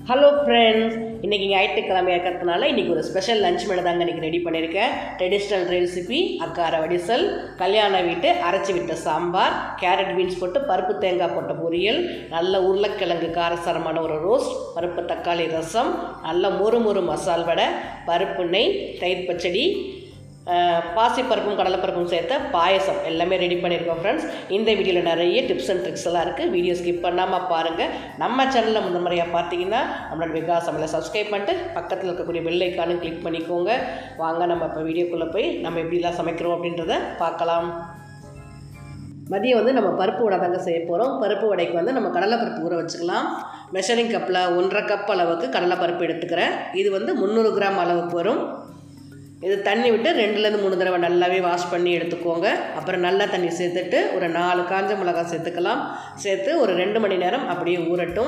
hello friends இன்றைக்கி ஞாயிற்றுக்கிழமை இருக்கிறதுனால இன்றைக்கி ஒரு ஸ்பெஷல் லஞ்ச் மெனு தாங்க இன்றைக்கி ரெடி பண்ணியிருக்கேன் ட்ரெடிஷ்னல் ரெசிபி அக்கார வடிசல் கல்யாண வீட்டு அரைச்சி விட்ட சாம்பார் கேரட் பீன்ஸ் போட்டு பருப்பு தேங்காய் போட்ட பொரியல் நல்ல உருளைக்கிழங்கு காரசாரமான ஒரு ரோஸ்ட் பருப்பு தக்காளி ரசம் நல்ல மொறு மொறு மசால் வடை பருப்பு நெய் தயிர் பச்சடி பாசிப்பருப்பும் கடலைப்பருப்பும் சேர்த்த பாயசம் எல்லாமே ரெடி பண்ணியிருக்கோம் ஃப்ரெண்ட்ஸ் இந்த வீடியோவில் நிறைய டிப்ஸ் அண்ட் ட்ரிக்ஸ் எல்லாம் இருக்குது வீடியோ ஸ்கிப் பண்ணாமல் பாருங்கள் நம்ம சேனலில் முதல் முறையாக பார்த்தீங்கன்னா நம்மளோட விகாஸ் சமையலை சப்ஸ்கிரைப் பண்ணிட்டு பக்கத்தில் இருக்கக்கூடிய பெல் ஐக்கானும் கிளிக் பண்ணிக்கோங்க வாங்க நம்ம இப்போ வீடியோக்குள்ளே போய் நம்ம எப்படிலாம் சமைக்கிறோம் அப்படின்றத பார்க்கலாம் மதியம் வந்து நம்ம பருப்பு வடை தாங்க செய்ய போகிறோம் பருப்பு வடைக்கு வந்து நம்ம கடலைப்பருப்பு ஊற வச்சுக்கலாம் மெஷரிங் கப்பில் ஒன்றரை கப் அளவுக்கு கடலைப்பருப்பு எடுத்துக்கிறேன் இது வந்து முந்நூறு கிராம் அளவுக்கு வரும் இது தண்ணி விட்டு ரெண்டுலேருந்து மூணு தடவை நல்லாவே வாஷ் பண்ணி எடுத்துக்கோங்க அப்புறம் நல்லா தண்ணி சேர்த்துட்டு ஒரு நாலு காஞ்ச மிளகாய் சேர்த்துக்கலாம் சேர்த்து ஒரு ரெண்டு மணி நேரம் அப்படியே ஊறட்டும்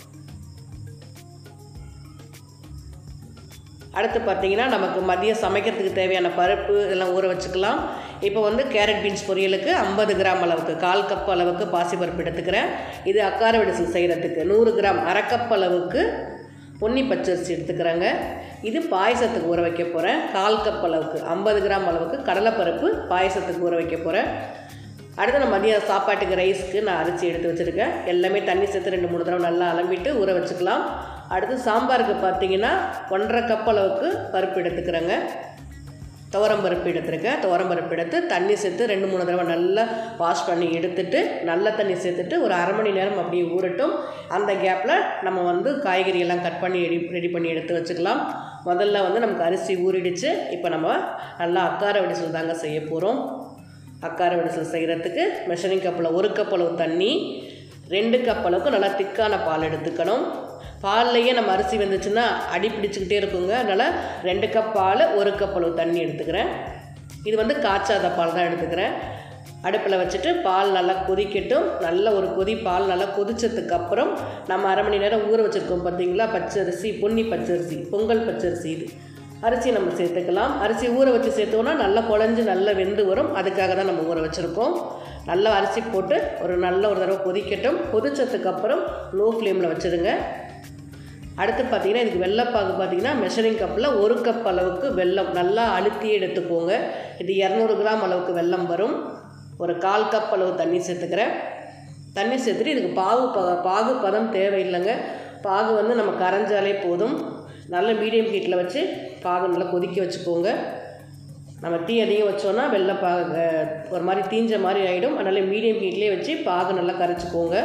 அடுத்து பார்த்திங்கன்னா நமக்கு மதியம் சமைக்கிறதுக்கு தேவையான பருப்பு இதெல்லாம் ஊற வச்சுக்கலாம் இப்போ வந்து கேரட் பீன்ஸ் பொரியலுக்கு ஐம்பது கிராம் அளவுக்கு கால் கப் அளவுக்கு பாசிப்பருப்பு எடுத்துக்கிறேன் இது அக்கார விடிசல் செய்கிறதுக்கு நூறு கிராம் அரை கப் அளவுக்கு பொன்னி பச்சரிசி எடுத்துக்கிறேங்க இது பாயசத்துக்கு ஊற வைக்க போகிறேன் கால் கப் அளவுக்கு ஐம்பது கிராம் அளவுக்கு கடலைப்பருப்பு பாயசத்துக்கு ஊற வைக்க போகிறேன் அடுத்து நான் மதியம் சாப்பாட்டுக்கு ரைஸ்க்கு நான் அரிசி எடுத்து வச்சுருக்கேன் எல்லாமே தண்ணி சேர்த்து ரெண்டு மூணு தடவை நல்லா அலம்பிட்டு ஊற வச்சுக்கலாம் அடுத்து சாம்பாருக்கு பார்த்தீங்கன்னா ஒன்றரை கப் அளவுக்கு பருப்பு எடுத்துக்கிறேங்க துவரம் பருப்பு எடுத்துருக்கேன் துவரம் பருப்பு எடுத்து தண்ணி சேர்த்து ரெண்டு மூணு தடவை நல்லா வாஷ் பண்ணி எடுத்துட்டு நல்ல தண்ணி சேர்த்துட்டு ஒரு அரை மணி நேரம் அப்படியே ஊறட்டும் அந்த கேப்பில் நம்ம வந்து காய்கறி எல்லாம் கட் பண்ணி ரெடி ரெடி பண்ணி எடுத்து வச்சுக்கலாம் முதல்ல வந்து நமக்கு அரிசி ஊறிடுச்சு இப்போ நம்ம நல்லா அக்கார வடிசல் தாங்க செய்ய போகிறோம் அக்கார வடிசல் செய்கிறதுக்கு மெஷரிங் கப்பில் ஒரு கப் அளவு தண்ணி ரெண்டு கப் அளவுக்கு நல்லா திக்கான பால் எடுத்துக்கணும் பால்லையே நம்ம அரிசி வந்துச்சுன்னா அடி பிடிச்சிக்கிட்டே இருக்குங்க அதனால் ரெண்டு கப் பால் ஒரு கப் அளவு தண்ணி எடுத்துக்கிறேன் இது வந்து காய்ச்சாத பால் தான் எடுத்துக்கிறேன் அடுப்பில் வச்சுட்டு பால் நல்லா கொதிக்கட்டும் நல்ல ஒரு கொதி பால் நல்லா கொதிச்சதுக்கு அப்புறம் நம்ம அரை மணி நேரம் ஊற வச்சுருக்கோம் பார்த்தீங்களா பச்சரிசி பொன்னி பச்சரிசி பொங்கல் பச்சரிசி இது அரிசி நம்ம சேர்த்துக்கலாம் அரிசி ஊற வச்சு சேர்த்தோன்னா நல்லா குழஞ்சி நல்லா வெந்து வரும் அதுக்காக தான் நம்ம ஊற வச்சுருக்கோம் நல்லா அரிசி போட்டு ஒரு நல்ல ஒரு தடவை கொதிக்கட்டும் கொதிச்சதுக்கு அப்புறம் லோ ஃப்ளேமில் வச்சுருங்க அடுத்து பார்த்திங்கன்னா இதுக்கு வெள்ளைப்பாகு பார்த்திங்கன்னா மெஷரிங் கப்பில் ஒரு கப் அளவுக்கு வெல்லம் நல்லா அழுத்தி எடுத்துக்கோங்க இது இரநூறு கிராம் அளவுக்கு வெல்லம் வரும் ஒரு கால் கப் அளவு தண்ணி சேர்த்துக்கிறேன் தண்ணி சேர்த்துட்டு இதுக்கு பாகு ப பாகு பதம் தேவையில்லைங்க பாகு வந்து நம்ம கரைஞ்சாலே போதும் நல்ல மீடியம் ஹீட்டில் வச்சு பாகு நல்லா கொதிக்க வச்சுக்கோங்க நம்ம தீ அதிகம் வச்சோன்னா வெள்ளை பாகு ஒரு மாதிரி தீஞ்ச மாதிரி ஆகிடும் அதனால் மீடியம் ஹீட்லேயே வச்சு பாகு நல்லா கரைச்சிக்கோங்க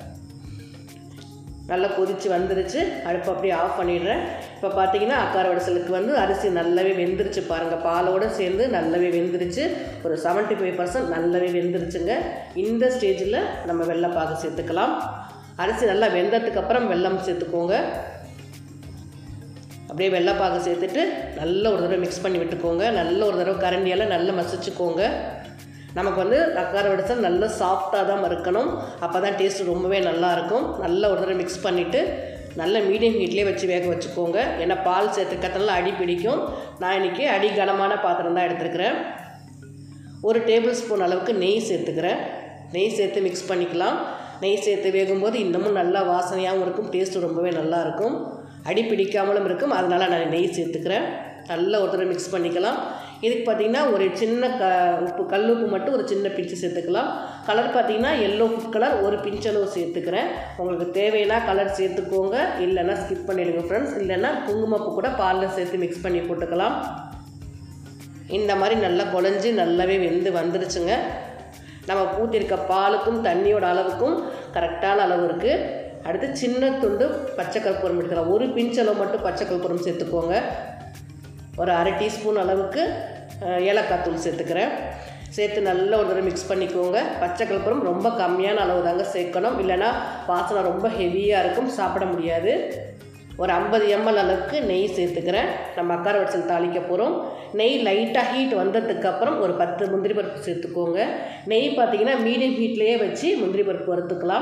நல்லா கொதித்து வந்துருச்சு அடுப்பு அப்படியே ஆஃப் பண்ணிடுறேன் இப்போ பார்த்தீங்கன்னா அக்கார வடசலுக்கு வந்து அரிசி நல்லாவே வெந்துருச்சு பாருங்கள் பாலோடு சேர்ந்து நல்லாவே வெந்துருச்சு ஒரு செவன்ட்டி ஃபைவ் பர்சன்ட் நல்லாவே வெந்துருச்சுங்க இந்த ஸ்டேஜில் நம்ம வெள்ளைப்பாகு சேர்த்துக்கலாம் அரிசி நல்லா வெந்ததுக்கு அப்புறம் வெல்லம் சேர்த்துக்கோங்க அப்படியே வெள்ளைப்பாகு சேர்த்துட்டு நல்ல ஒரு தடவை மிக்ஸ் பண்ணி விட்டுக்கோங்க நல்ல ஒரு தடவை கரண்டியால் நல்லா மசிச்சுக்கோங்க நமக்கு வந்து அக்கார வடிசல் நல்ல சாஃப்டாக தான் இருக்கணும் அப்போ தான் டேஸ்ட் ரொம்பவே நல்லாயிருக்கும் நல்ல ஒரு தடவை மிக்ஸ் பண்ணிவிட்டு நல்ல மீடியம் ஹீட்லேயே வச்சு வேக வச்சுக்கோங்க ஏன்னா பால் சேர்த்துக்கறதுனால அடி பிடிக்கும் நான் இன்றைக்கி அடி கனமான பாத்திரம் தான் எடுத்துருக்கிறேன் ஒரு டேபிள் ஸ்பூன் அளவுக்கு நெய் சேர்த்துக்கிறேன் நெய் சேர்த்து மிக்ஸ் பண்ணிக்கலாம் நெய் சேர்த்து வேகும்போது இன்னமும் நல்லா வாசனையாகவும் இருக்கும் டேஸ்ட்டு ரொம்பவே நல்லாயிருக்கும் அடி பிடிக்காமலும் இருக்கும் அதனால் நான் நெய் சேர்த்துக்கிறேன் நல்லா ஒரு தடவை மிக்ஸ் பண்ணிக்கலாம் இதுக்கு பார்த்திங்கன்னா ஒரு சின்ன க உப்பு கல் உப்பு மட்டும் ஒரு சின்ன பிஞ்சு சேர்த்துக்கலாம் கலர் பார்த்திங்கன்னா எல்லோ ஃபுட் கலர் ஒரு பிஞ்சளவு சேர்த்துக்கிறேன் உங்களுக்கு தேவைன்னா கலர் சேர்த்துக்கோங்க இல்லைன்னா ஸ்கிப் பண்ணிடுங்க ஃப்ரெண்ட்ஸ் இல்லைன்னா குங்குமப்பு கூட பாலில் சேர்த்து மிக்ஸ் பண்ணி போட்டுக்கலாம் இந்த மாதிரி நல்லா குழஞ்சி நல்லாவே வெந்து வந்துருச்சுங்க நம்ம ஊற்றிருக்க பாலுக்கும் தண்ணியோட அளவுக்கும் கரெக்டான அளவு இருக்குது அடுத்து சின்ன துண்டு பச்சை கற்பூரம் எடுக்கலாம் ஒரு பிஞ்சளவு மட்டும் பச்சை கற்பூரம் சேர்த்துக்கோங்க ஒரு அரை டீஸ்பூன் அளவுக்கு ஏலக்காய் தூள் சேர்த்துக்கிறேன் சேர்த்து நல்ல ஒரு தடவை மிக்ஸ் பண்ணிக்கோங்க பச்சை கற்பூரம் ரொம்ப கம்மியான அளவு தாங்க சேர்க்கணும் இல்லைனா வாசனை ரொம்ப ஹெவியாக இருக்கும் சாப்பிட முடியாது ஒரு ஐம்பது எம்எல் அளவுக்கு நெய் சேர்த்துக்கிறேன் நம்ம அக்கார வடிசல் தாளிக்க போகிறோம் நெய் லைட்டாக ஹீட் வந்ததுக்கப்புறம் ஒரு பத்து முந்திரி பருப்பு சேர்த்துக்கோங்க நெய் பார்த்திங்கன்னா மீடியம் ஹீட்லேயே வச்சு முந்திரி பருப்பு வறுத்துக்கலாம்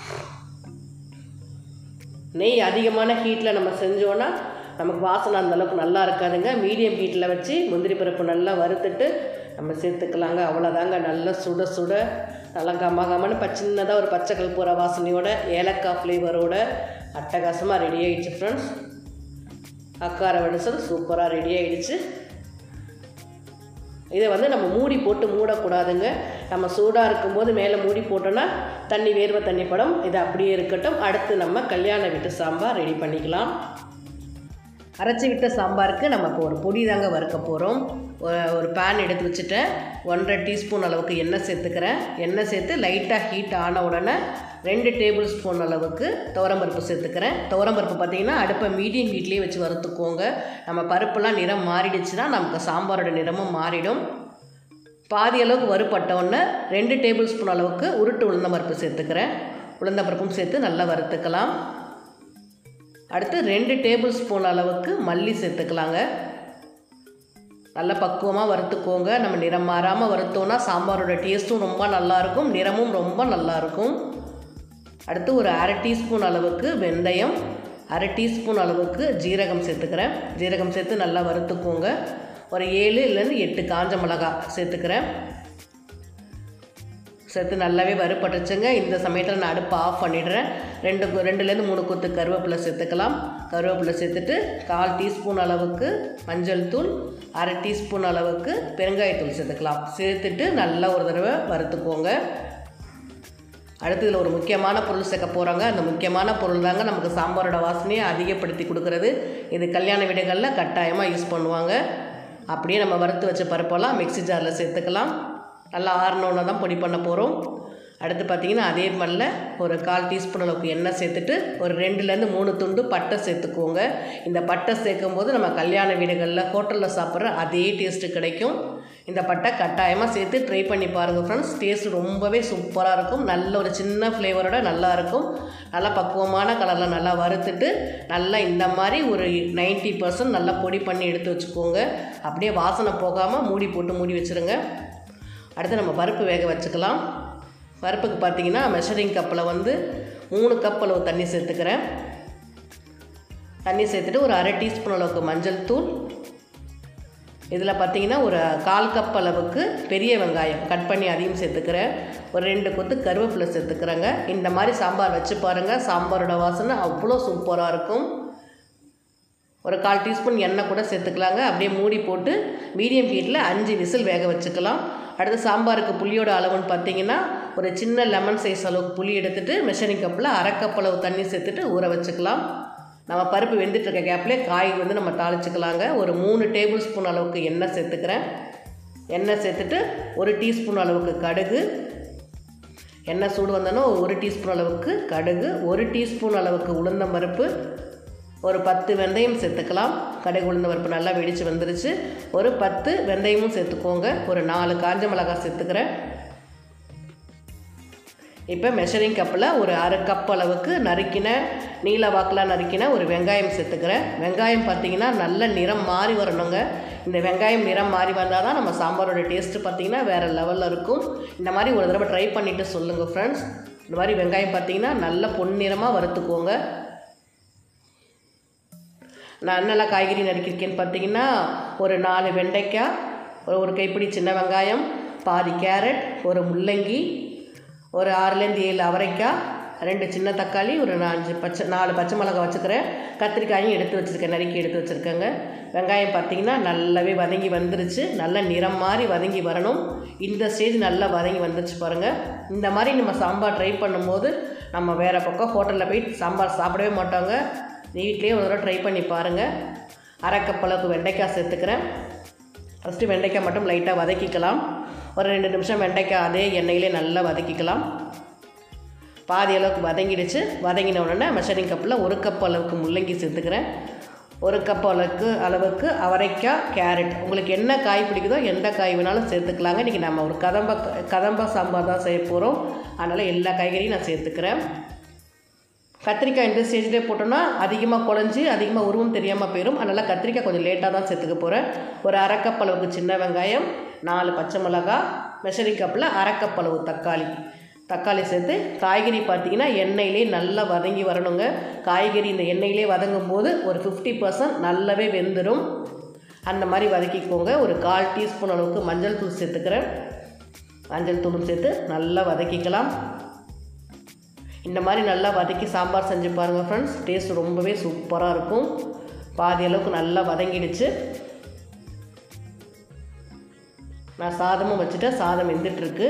நெய் அதிகமான ஹீட்டில் நம்ம செஞ்சோன்னா நமக்கு வாசனை அந்தளவுக்கு நல்லா இருக்காதுங்க மீடியம் ஹீட்டில் வச்சு முந்திரி பருப்பு நல்லா வறுத்துட்டு நம்ம சேர்த்துக்கலாங்க அவ்வளோதாங்க நல்லா சுட சுட நல்லா கம கமன்னு ப சின்னதாக ஒரு பச்சை கற்பூர வாசனையோட ஏலக்காய் ஃப்ளேவரோட அட்டகாசமாக ரெடி ஆயிடுச்சு ஃப்ரெண்ட்ஸ் அக்கார வடிசல் சூப்பராக ரெடி ஆயிடுச்சு இதை வந்து நம்ம மூடி போட்டு மூடக்கூடாதுங்க நம்ம சூடாக இருக்கும்போது மேலே மூடி போட்டோன்னா தண்ணி வேர்வை தண்ணி படம் இது அப்படியே இருக்கட்டும் அடுத்து நம்ம கல்யாண வீட்டு சாம்பார் ரெடி பண்ணிக்கலாம் அரைச்சி விட்ட சாம்பாருக்கு நம்ம இப்போ ஒரு பொடி தாங்க வறுக்க போகிறோம் ஒரு பேன் எடுத்து வச்சுட்டேன் ஒன்றரை டீஸ்பூன் அளவுக்கு எண்ணெய் சேர்த்துக்கிறேன் எண்ணெய் சேர்த்து லைட்டாக ஹீட் ஆன உடனே ரெண்டு டேபிள் ஸ்பூன் அளவுக்கு துவரம்பருப்பு சேர்த்துக்கிறேன் துவரம்பருப்பு பார்த்திங்கன்னா அடுப்பை மீடியம் ஹீட்லேயே வச்சு வறுத்துக்கோங்க நம்ம பருப்புலாம் நிறம் மாறிடுச்சுன்னா நமக்கு சாம்பாரோட நிறமும் மாறிடும் பாதி அளவுக்கு வறுப்பட்ட உடனே ரெண்டு டேபிள் ஸ்பூன் அளவுக்கு உருட்டு உளுந்தம்பருப்பு சேர்த்துக்கிறேன் உளுந்தம்பருப்பும் சேர்த்து நல்லா வறுத்துக்கலாம் அடுத்து ரெண்டு டேபிள் ஸ்பூன் அளவுக்கு மல்லி சேர்த்துக்கலாங்க நல்லா பக்குவமாக வறுத்துக்கோங்க நம்ம நிறம் மாறாமல் வறுத்தோன்னா சாம்பாரோட டேஸ்ட்டும் ரொம்ப நல்லாயிருக்கும் நிறமும் ரொம்ப நல்லாயிருக்கும் அடுத்து ஒரு அரை டீஸ்பூன் அளவுக்கு வெந்தயம் அரை டீஸ்பூன் அளவுக்கு ஜீரகம் சேர்த்துக்கிறேன் ஜீரகம் சேர்த்து நல்லா வறுத்துக்கோங்க ஒரு ஏழு இல்லைன்னு எட்டு காஞ்ச மிளகா சேர்த்துக்கிறேன் சேர்த்து நல்லாவே வறுப்பட்டுச்சுங்க இந்த சமயத்தில் நான் அடுப்பை ஆஃப் பண்ணிடுறேன் ரெண்டு கு- ரெண்டுலேருந்து மூணு கொத்து கருவேப்பிலை சேர்த்துக்கலாம் கருவேப்பிலை சேர்த்துட்டு கால் டீஸ்பூன் அளவுக்கு மஞ்சள் தூள் அரை டீஸ்பூன் அளவுக்கு பெருங்காயத்தூள் சேர்த்துக்கலாம் சேர்த்துட்டு நல்லா ஒரு தடவை வறுத்துக்கோங்க அடுத்து இதில் ஒரு முக்கியமான பொருள் சேர்க்க போகிறாங்க அந்த முக்கியமான பொருள் தாங்க நமக்கு சாம்பாரோட வாசனையை அதிகப்படுத்தி கொடுக்கறது இது கல்யாண வீடுகளில் கட்டாயமாக யூஸ் பண்ணுவாங்க அப்படியே நம்ம வறுத்து வச்ச பருப்பெல்லாம் மிக்ஸி ஜாரில் சேர்த்துக்கலாம் நல்லா ஆறினோன்னு தான் பொடி பண்ண போகிறோம் அடுத்து பார்த்திங்கன்னா அதே மல்ல ஒரு கால் டீஸ்பூன் அளவுக்கு எண்ணெய் சேர்த்துட்டு ஒரு ரெண்டுலேருந்து மூணு துண்டு பட்டை சேர்த்துக்கோங்க இந்த பட்டை சேர்க்கும் போது நம்ம கல்யாண வீடுகளில் ஹோட்டலில் சாப்பிட்ற அதே டேஸ்ட்டு கிடைக்கும் இந்த பட்டை கட்டாயமாக சேர்த்து ட்ரை பண்ணி பாருங்கள் ஃப்ரெண்ட்ஸ் டேஸ்ட் ரொம்பவே சூப்பராக இருக்கும் நல்ல ஒரு சின்ன ஃப்ளேவரோட நல்லா இருக்கும் நல்லா பக்குவமான கலரில் நல்லா வறுத்துட்டு நல்லா இந்த மாதிரி ஒரு 90% பர்சன்ட் நல்லா பொடி பண்ணி எடுத்து வச்சுக்கோங்க அப்படியே வாசனை போகாமல் மூடி போட்டு மூடி வச்சுருங்க அடுத்து நம்ம பருப்பு வேக வச்சுக்கலாம் பருப்புக்கு பார்த்தீங்கன்னா மெஷரிங் கப்பில் வந்து மூணு கப் அளவு தண்ணி சேர்த்துக்கிறேன் தண்ணி சேர்த்துட்டு ஒரு அரை டீஸ்பூன் அளவுக்கு மஞ்சள் தூள் இதில் பார்த்தீங்கன்னா ஒரு கால் கப் அளவுக்கு பெரிய வெங்காயம் கட் பண்ணி அதையும் சேர்த்துக்கிறேன் ஒரு ரெண்டு கொத்து கருவேப்பிலை சேர்த்துக்கிறேங்க இந்த மாதிரி சாம்பார் வச்சு பாருங்கள் சாம்பாரோட வாசனை அவ்வளோ சூப்பராக இருக்கும் ஒரு கால் டீஸ்பூன் எண்ணெய் கூட சேர்த்துக்கலாங்க அப்படியே மூடி போட்டு மீடியம் ஹீட்டில் அஞ்சு விசில் வேக வச்சுக்கலாம் அடுத்து சாம்பாருக்கு புளியோட அளவுன்னு பார்த்தீங்கன்னா ஒரு சின்ன லெமன் சைஸ் அளவுக்கு புளி எடுத்துட்டு மெஷரிங் கப்பில் அரை கப் அளவு தண்ணி சேர்த்துட்டு ஊற வச்சுக்கலாம் நம்ம பருப்பு வெந்துட்டு இருக்க கேப்லேயே காய் வந்து நம்ம தாளிச்சுக்கலாங்க ஒரு மூணு டேபிள் ஸ்பூன் அளவுக்கு எண்ணெய் சேர்த்துக்கிறேன் எண்ணெய் சேர்த்துட்டு ஒரு டீஸ்பூன் அளவுக்கு கடுகு எண்ணெய் சூடு வந்தோன்னா ஒரு டீஸ்பூன் அளவுக்கு கடுகு ஒரு டீஸ்பூன் அளவுக்கு உளுந்தம்பருப்பு ஒரு பத்து வெந்தயம் சேர்த்துக்கலாம் கடுகு உளுந்த பருப்பு நல்லா வெடித்து வந்துருச்சு ஒரு பத்து வெந்தயமும் சேர்த்துக்கோங்க ஒரு நாலு காஞ்ச மிளகாய் சேர்த்துக்கிறேன் இப்போ மெஷரிங் கப்பில் ஒரு அரை கப் அளவுக்கு நறுக்கின நீல வாக்கில் நறுக்கின ஒரு வெங்காயம் சேர்த்துக்கிறேன் வெங்காயம் பார்த்தீங்கன்னா நல்ல நிறம் மாறி வரணுங்க இந்த வெங்காயம் நிறம் மாறி வந்தால் தான் நம்ம சாம்பாரோட டேஸ்ட்டு பார்த்தீங்கன்னா வேறு லெவலில் இருக்கும் இந்த மாதிரி ஒரு தடவை ட்ரை பண்ணிவிட்டு சொல்லுங்கள் ஃப்ரெண்ட்ஸ் இந்த மாதிரி வெங்காயம் பார்த்தீங்கன்னா நல்ல பொன்னிறமாக வறுத்துக்கோங்க நான் என்னெல்லாம் காய்கறி நறுக்கியிருக்கேன்னு பார்த்தீங்கன்னா ஒரு நாலு வெண்டைக்காய் ஒரு ஒரு கைப்பிடி சின்ன வெங்காயம் பாதி கேரட் ஒரு முள்ளங்கி ஒரு ஆறுலேருந்து ஏழு அவரைக்காய் ரெண்டு சின்ன தக்காளி ஒரு நாலு பச்சை நாலு பச்சை மிளகாய் வச்சுக்கிறேன் கத்திரிக்காயும் எடுத்து வச்சுருக்கேன் நறுக்கி எடுத்து வச்சுருக்கேங்க வெங்காயம் பார்த்தீங்கன்னா நல்லாவே வதங்கி வந்துருச்சு நல்ல நிறம் மாதிரி வதங்கி வரணும் இந்த ஸ்டேஜ் நல்லா வதங்கி வந்துருச்சு பாருங்கள் இந்த மாதிரி நம்ம சாம்பார் ட்ரை பண்ணும்போது நம்ம வேறு பக்கம் ஹோட்டலில் போய் சாம்பார் சாப்பிடவே மாட்டோங்க வீட்லேயே ஒரு தடவை ட்ரை பண்ணி பாருங்கள் அரை கப் அளவுக்கு வெண்டைக்காய் சேர்த்துக்கிறேன் ஃபஸ்ட்டு வெண்டைக்காய் மட்டும் லைட்டாக வதக்கிக்கலாம் ஒரு ரெண்டு நிமிஷம் வெண்டைக்காய் அதே எண்ணெயிலே நல்லா வதக்கிக்கலாம் பாதி அளவுக்கு வதங்கிடுச்சு வதங்கின உடனே மெஷரிங் கப்பில் ஒரு கப் அளவுக்கு முள்ளங்கி சேர்த்துக்கிறேன் ஒரு கப் அளவுக்கு அளவுக்கு அவரைக்காய் கேரட் உங்களுக்கு என்ன காய் பிடிக்குதோ எந்த காய் வேணாலும் சேர்த்துக்கலாங்க இன்றைக்கி நம்ம ஒரு கதம்ப கதம்ப சாம்பார் தான் செய்ய போகிறோம் அதனால் எல்லா காய்கறியும் நான் சேர்த்துக்கிறேன் கத்திரிக்காய் இந்த ஸ்டேஜ்லேயே போட்டோன்னா அதிகமாக குழஞ்சி அதிகமாக உருவம் தெரியாமல் போயிடும் அதனால் கத்திரிக்காய் கொஞ்சம் லேட்டாக தான் சேர்த்துக்க போகிறேன் ஒரு அரை கப் அளவுக்கு சின்ன வெங்காயம் நாலு பச்சை மிளகாய் மெஷரிங் கப்பில் அரை கப் அளவு தக்காளி தக்காளி சேர்த்து காய்கறி பார்த்தீங்கன்னா எண்ணெயிலே நல்லா வதங்கி வரணுங்க காய்கறி இந்த எண்ணெயிலே வதங்கும் போது ஒரு ஃபிஃப்டி பர்சன்ட் நல்லாவே வெந்துடும் அந்த மாதிரி வதக்கிக்கோங்க ஒரு கால் டீஸ்பூன் அளவுக்கு மஞ்சள் தூள் சேர்த்துக்கிறேன் மஞ்சள் தூளும் சேர்த்து நல்லா வதக்கிக்கலாம் இந்த மாதிரி நல்லா வதக்கி சாம்பார் செஞ்சு பாருங்கள் ஃப்ரெண்ட்ஸ் டேஸ்ட் ரொம்பவே சூப்பராக இருக்கும் பாதி அளவுக்கு நல்லா வதங்கிடுச்சு நான் சாதமும் வச்சுட்டேன் சாதம் வெந்துட்டுருக்கு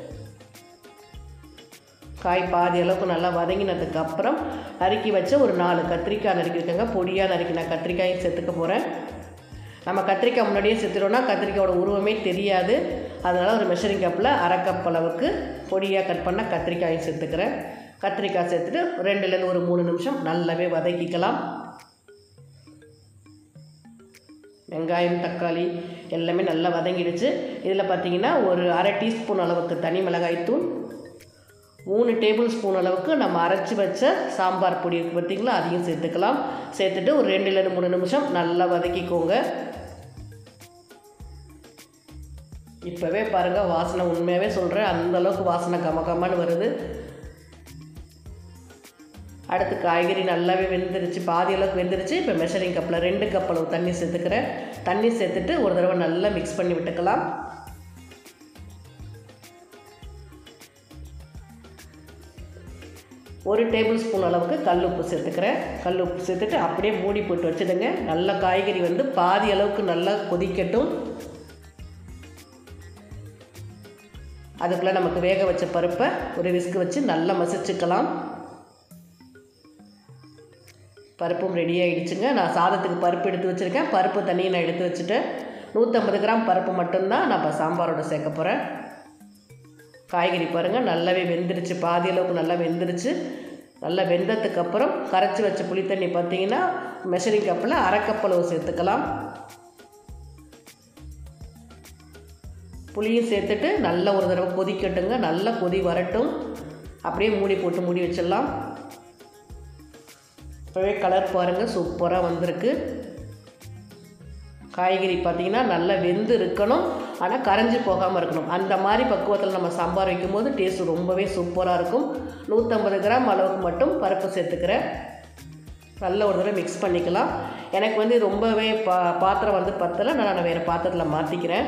காய் பாதி அளவுக்கு நல்லா வதங்கினதுக்கு அப்புறம் நறுக்கி வச்ச ஒரு நாலு கத்திரிக்காய் நறுக்கி வைக்கங்க பொடியாக நறுக்கி நான் கத்திரிக்காயும் சேர்த்துக்க போகிறேன் நம்ம கத்திரிக்காய் முன்னாடியே சேர்த்துட்டோம்னா கத்திரிக்காயோட உருவமே தெரியாது அதனால் ஒரு மெஷரிங் கப்பில் அரை கப் அளவுக்கு பொடியாக கட் பண்ண கத்திரிக்காயும் சேர்த்துக்கிறேன் கத்திரிக்காய் சேர்த்துட்டு ரெண்டுலேருந்து ஒரு மூணு நிமிஷம் நல்லாவே வதக்கிக்கலாம் வெங்காயம் தக்காளி எல்லாமே நல்லா வதங்கிடுச்சு இதில் பார்த்தீங்கன்னா ஒரு அரை டீஸ்பூன் அளவுக்கு தனி மிளகாய்த்தூள் மூணு டேபிள் ஸ்பூன் அளவுக்கு நம்ம அரைச்சி வச்ச சாம்பார் பொடி இருக்குது பார்த்திங்களா அதையும் சேர்த்துக்கலாம் சேர்த்துட்டு ஒரு ரெண்டுலேருந்து மூணு நிமிஷம் நல்லா வதக்கிக்கோங்க இப்போவே பாருங்கள் வாசனை உண்மையாகவே சொல்கிறேன் அந்தளவுக்கு வாசனை கம கமன்னு வருது அடுத்து காய்கறி நல்லாவே வெந்துருச்சு பாதி அளவுக்கு வெந்துருச்சு இப்போ மெஷரிங் கப்பில் ரெண்டு கப் அளவு தண்ணி சேர்த்துக்கிறேன் தண்ணி சேர்த்துட்டு ஒரு தடவை நல்லா மிக்ஸ் பண்ணி விட்டுக்கலாம் ஒரு டேபிள் ஸ்பூன் அளவுக்கு கல் உப்பு சேர்த்துக்கிறேன் கல் உப்பு சேர்த்துட்டு அப்படியே மூடி போட்டு வச்சுடுங்க நல்ல காய்கறி வந்து பாதி அளவுக்கு நல்லா கொதிக்கட்டும் அதுக்குள்ளே நமக்கு வேக வச்ச பருப்பை ஒரு விஸ்கு வச்சு நல்லா மசிச்சுக்கலாம் பருப்பும் ரெடி ஆகிடுச்சுங்க நான் சாதத்துக்கு பருப்பு எடுத்து வச்சுருக்கேன் பருப்பு தண்ணியை நான் எடுத்து வச்சுட்டேன் நூற்றம்பது கிராம் பருப்பு மட்டும்தான் நான் இப்போ சாம்பாரோட சேர்க்க போகிறேன் காய்கறி பாருங்கள் நல்லாவே வெந்துருச்சு பாதி அளவுக்கு நல்லா வெந்துருச்சு நல்லா வெந்ததுக்கு அப்புறம் கரைச்சி வச்ச புளி தண்ணி பார்த்தீங்கன்னா மெஷரிங் கப்பில் அரை கப் அளவு சேர்த்துக்கலாம் புளியும் சேர்த்துட்டு நல்லா ஒரு தடவை கொதிக்கட்டுங்க நல்லா கொதி வரட்டும் அப்படியே மூடி போட்டு மூடி வச்சிடலாம் இப்போவே கலர் பாருங்கள் சூப்பராக வந்திருக்கு காய்கறி பார்த்திங்கன்னா நல்லா வெந்து இருக்கணும் ஆனால் கரைஞ்சி போகாமல் இருக்கணும் அந்த மாதிரி பக்குவத்தில் நம்ம சாம்பார் வைக்கும்போது டேஸ்ட் ரொம்பவே சூப்பராக இருக்கும் நூற்றம்பது கிராம் அளவுக்கு மட்டும் பருப்பு சேர்த்துக்கிறேன் நல்ல ஒரு தடவை மிக்ஸ் பண்ணிக்கலாம் எனக்கு வந்து ரொம்பவே பா பாத்திரம் வந்து பத்தலை நான் வேறு பாத்திரத்தில் மாற்றிக்கிறேன்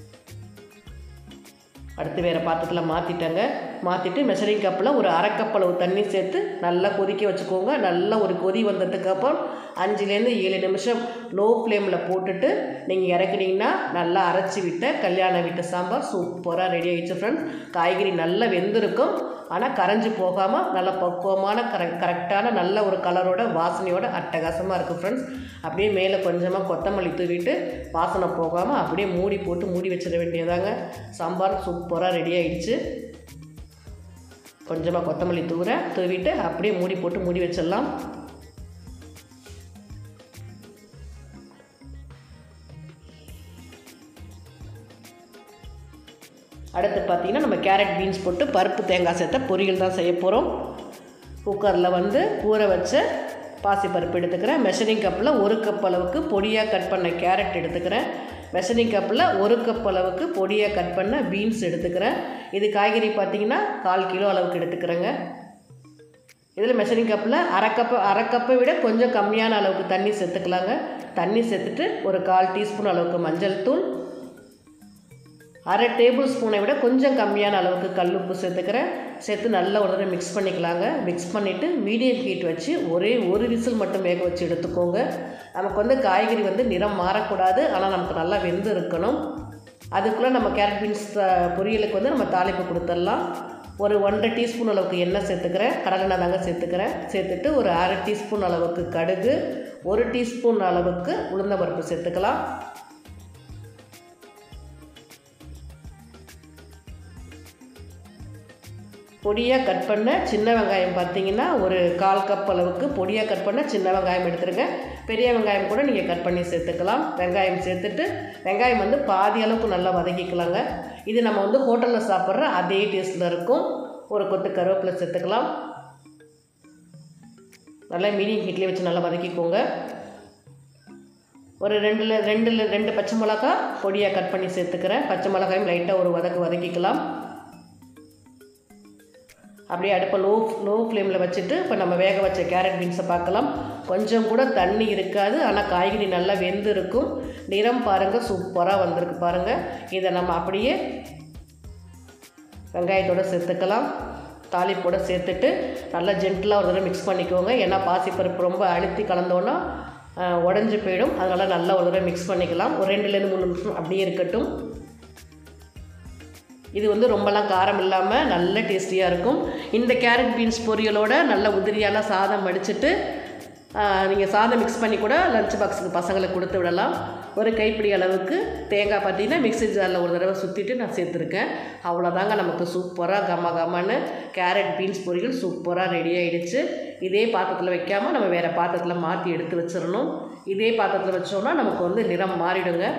அடுத்து வேறு பாத்திரத்தில் மாற்றிட்டேங்க மாற்றிட்டு மெஷரிங் கப்பில் ஒரு அரை கப் அளவு தண்ணி சேர்த்து நல்லா கொதிக்க வச்சுக்கோங்க நல்லா ஒரு கொதி வந்ததுக்கு அப்புறம் அஞ்சுலேருந்து ஏழு நிமிஷம் லோ ஃப்ளேமில் போட்டுட்டு நீங்கள் இறக்குனீங்கன்னா நல்லா அரைச்சி விட்ட கல்யாண வீட்டு சாம்பார் சூப்பராக ரெடி ஆகிடுச்சு ஃப்ரெண்ட்ஸ் காய்கறி நல்லா வெந்திருக்கும் ஆனால் கரைஞ்சி போகாமல் நல்ல பக்குவமான கர கரெக்டான நல்ல ஒரு கலரோட வாசனையோட அட்டகாசமாக இருக்குது ஃப்ரெண்ட்ஸ் அப்படியே மேலே கொஞ்சமாக கொத்தமல்லி தூவிட்டு வாசனை போகாமல் அப்படியே மூடி போட்டு மூடி வச்சிட வேண்டியதாங்க சாம்பார் சூப்பராக ரெடி ஆகிடுச்சு கொஞ்சமாக கொத்தமல்லி தூர தூவிட்டு அப்படியே மூடி போட்டு மூடி வச்சிடலாம் அடுத்து பார்த்திங்கன்னா நம்ம கேரட் பீன்ஸ் போட்டு பருப்பு தேங்காய் சேர்த்த பொரியல் தான் செய்ய போகிறோம் குக்கரில் வந்து ஊற வச்ச பாசி பருப்பு எடுத்துக்கிறேன் மெஷரிங் கப்பில் ஒரு கப் அளவுக்கு பொடியாக கட் பண்ண கேரட் எடுத்துக்கிறேன் மெஷரிங் கப்பில் ஒரு கப் அளவுக்கு பொடியாக கட் பண்ண பீன்ஸ் எடுத்துக்கிறேன் இது காய்கறி பார்த்திங்கன்னா கால் கிலோ அளவுக்கு எடுத்துக்கிறேங்க இதில் மெஷரிங் கப்பில் அரை கப்பு அரை கப்பை விட கொஞ்சம் கம்மியான அளவுக்கு தண்ணி சேர்த்துக்கலாங்க தண்ணி சேர்த்துட்டு ஒரு கால் டீஸ்பூன் அளவுக்கு மஞ்சள் தூள் அரை டேபிள் ஸ்பூனை விட கொஞ்சம் கம்மியான அளவுக்கு கல் உப்பு சேர்த்துக்கிறேன் சேர்த்து நல்லா ஒரு தடவை மிக்ஸ் பண்ணிக்கலாங்க மிக்ஸ் பண்ணிவிட்டு மீடியம் ஹீட் வச்சு ஒரே ஒரு விசில் மட்டும் வேக வச்சு எடுத்துக்கோங்க நமக்கு வந்து காய்கறி வந்து நிறம் மாறக்கூடாது ஆனால் நமக்கு நல்லா வெந்து இருக்கணும் அதுக்குள்ளே நம்ம கேரட் பீன்ஸ் பொரியலுக்கு வந்து நம்ம தாளிப்பு கொடுத்துடலாம் ஒரு ஒன்றரை டீஸ்பூன் அளவுக்கு எண்ணெய் சேர்த்துக்கிறேன் கடலெண்ணெய் தாங்க சேர்த்துக்கிறேன் சேர்த்துட்டு ஒரு அரை டீஸ்பூன் அளவுக்கு கடுகு ஒரு டீஸ்பூன் அளவுக்கு உளுந்தம்பருப்பு சேர்த்துக்கலாம் பொடியாக கட் பண்ண சின்ன வெங்காயம் பார்த்தீங்கன்னா ஒரு கால் கப் அளவுக்கு பொடியாக கட் பண்ண சின்ன வெங்காயம் எடுத்துருக்கேன் பெரிய வெங்காயம் கூட நீங்கள் கட் பண்ணி சேர்த்துக்கலாம் வெங்காயம் சேர்த்துட்டு வெங்காயம் வந்து பாதி அளவுக்கு நல்லா வதக்கிக்கலாங்க இது நம்ம வந்து ஹோட்டலில் சாப்பிட்ற அதே டேஸ்ட்டில் இருக்கும் ஒரு கொத்து கருவேப்பிலை சேர்த்துக்கலாம் நல்லா மீடியம் ஹீட்லேயே வச்சு நல்லா வதக்கிக்கோங்க ஒரு ரெண்டில் ரெண்டில் ரெண்டு பச்சை மிளகா பொடியாக கட் பண்ணி சேர்த்துக்கிறேன் பச்சை மிளகாயும் லைட்டாக ஒரு வதக்கு வதக்கிக்கலாம் அப்படியே அடுப்பை லோ லோ ஃப்ளேமில் வச்சுட்டு இப்போ நம்ம வேக வச்ச கேரட் பீன்ஸை பார்க்கலாம் கொஞ்சம் கூட தண்ணி இருக்காது ஆனால் காய்கறி நல்லா வெந்து இருக்கும் நிறம் பாருங்கள் சூப்பராக வந்திருக்கு பாருங்கள் இதை நம்ம அப்படியே வெங்காயத்தோடு சேர்த்துக்கலாம் தாளிப்போட சேர்த்துட்டு நல்லா ஜென்டிலாக ஒரு தடவை மிக்ஸ் பண்ணிக்கோங்க ஏன்னா பாசிப்பருப்பு ரொம்ப அழுத்தி கலந்தோன்னா உடஞ்சி போயிடும் அதனால் நல்லா ஒரு தடவை மிக்ஸ் பண்ணிக்கலாம் ஒரு ரெண்டுலேருந்து மூணு நிமிஷம் அப்படியே இருக்கட்டும் இது வந்து ரொம்பலாம் காரம் இல்லாமல் நல்ல டேஸ்டியாக இருக்கும் இந்த கேரட் பீன்ஸ் பொரியலோட நல்ல உதிரியான சாதம் வடிச்சிட்டு நீங்கள் சாதம் மிக்ஸ் பண்ணி கூட லஞ்ச் பாக்ஸுக்கு பசங்களுக்கு கொடுத்து விடலாம் ஒரு கைப்பிடி அளவுக்கு தேங்காய் பார்த்தீங்கன்னா மிக்ஸி ஜாரில் ஒரு தடவை சுற்றிட்டு நான் சேர்த்துருக்கேன் அவ்வளோதாங்க நமக்கு சூப்பராக கம கமன்னு கேரட் பீன்ஸ் பொரியல் சூப்பராக ரெடி ஆகிடுச்சு இதே பாத்திரத்தில் வைக்காமல் நம்ம வேறு பாத்திரத்தில் மாற்றி எடுத்து வச்சிடணும் இதே பாத்திரத்தில் வச்சோம்னா நமக்கு வந்து நிறம் மாறிடுங்க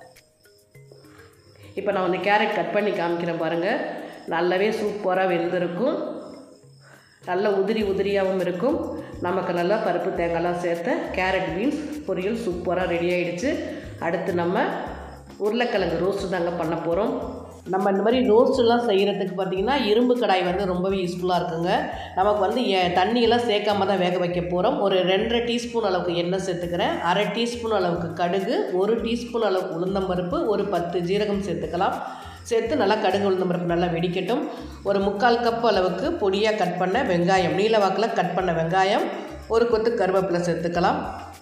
இப்போ நான் வந்து கேரட் கட் பண்ணி காமிக்கிறேன் பாருங்கள் நல்லாவே சூப்பராக வெந்திருக்கும் நல்ல உதிரி உதிரியாகவும் இருக்கும் நமக்கு நல்லா பருப்பு தேங்காய்லாம் சேர்த்த கேரட் பீன்ஸ் பொரியல் சூப்பராக ரெடி ஆகிடுச்சு அடுத்து நம்ம உருளைக்கிழங்கு ரோஸ்ட்டு தாங்க பண்ண போகிறோம் நம்ம இந்த மாதிரி ரோஸ்ட்டுலாம் செய்கிறதுக்கு பார்த்திங்கன்னா இரும்பு கடாய் வந்து ரொம்பவே யூஸ்ஃபுல்லாக இருக்குங்க நமக்கு வந்து எ- தண்ணியெல்லாம் சேர்க்காம தான் வேக வைக்க போகிறோம் ஒரு ரெண்டரை டீஸ்பூன் அளவுக்கு எண்ணெய் சேர்த்துக்கிறேன் அரை டீஸ்பூன் அளவுக்கு கடுகு ஒரு டீஸ்பூன் அளவுக்கு உளுந்தம்பருப்பு ஒரு பத்து ஜீரகம் சேர்த்துக்கலாம் சேர்த்து நல்லா கடுகு உளுந்தம்பருப்பு நல்லா வெடிக்கட்டும் ஒரு முக்கால் கப் அளவுக்கு பொடியாக கட் பண்ண வெங்காயம் நீல வாக்கில் கட் பண்ண வெங்காயம் ஒரு கொத்து கருவேப்பிலை சேர்த்துக்கலாம்